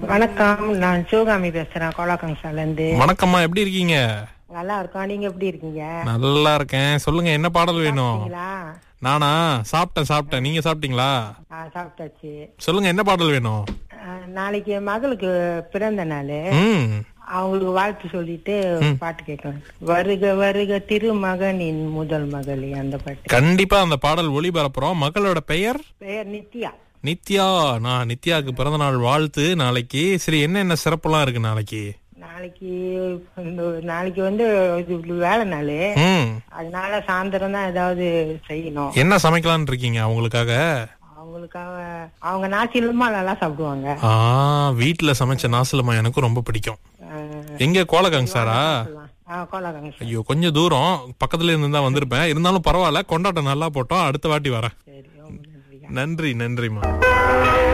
வணக்கம் நான் சிவகாமி பேசுறேன் கோலாக்கங்சால இருந்து வணக்கம்மா எப்படி இருக்கீங்க நல்லா இருக்கோம் நீங்க எப்படி இருக்கீங்க நல்லா இருக்கேன் சொல்லுங்க என்ன பாடல் வேணும் சாப்பிட்டீங்களா? நானா சாப்பிட்டேன் சாப்பிட்டேன் நீங்க சாப்பிட்டீங்களா ஆ, சாப்பிட்டாச்சு சொல்லுங்க என்ன பாடல் வேணும் ஆ, நாளைக்கு மகளுக்கு பிறந்த நாள் ம் அவங்களுக்கு வாழ்த்து சொல்லிட்டு ஒரு பாட்டு கேட்கணும் வருக வருக திருமகனின் முதல் மகளே அந்த பாட்டு கண்டிப்பா அந்த பாடல் ஒளிபரப்புறோம் மகளோட பெயர் பெயர் நித்யா நித்யா நான் நித்யாவுக்கு பிறந்த நாள் வாழ்த்து நாளைக்கு சரி என்னென்ன சிறப்புலாம் இருக்கு நாளைக்கு நாளைக்கு இந்த நாளைக்கு வந்து இது வேலை நாள் ம் அதனால சாயந்தரம் தான் ஏதாவது செய்யணும் என்ன சமைக்கலாம்னு இருக்கீங்க அவங்களுக்காக அவங்களுக்காக அவங்க நாச்சிலுமா நல்லா சாப்பிடுவாங்க ஆ வீட்டுல சமைச்ச நாசலமா எனக்கும் ரொம்ப பிடிக்கும் ஆ, எங்க கோலகங் சாரா ஆ கோலாகங்க ஐயோ கொஞ்சம் தூரம் பக்கத்துல இருந்து தான் வந்திருப்பேன் இருந்தாலும் பரவாயில்ல கொண்டாட்டம் நல்லா போட்டோம் அடுத்த வாட்டி வரேன் சரி ரொம்ப நன்றிங்க நன்றி நன்றிம்மா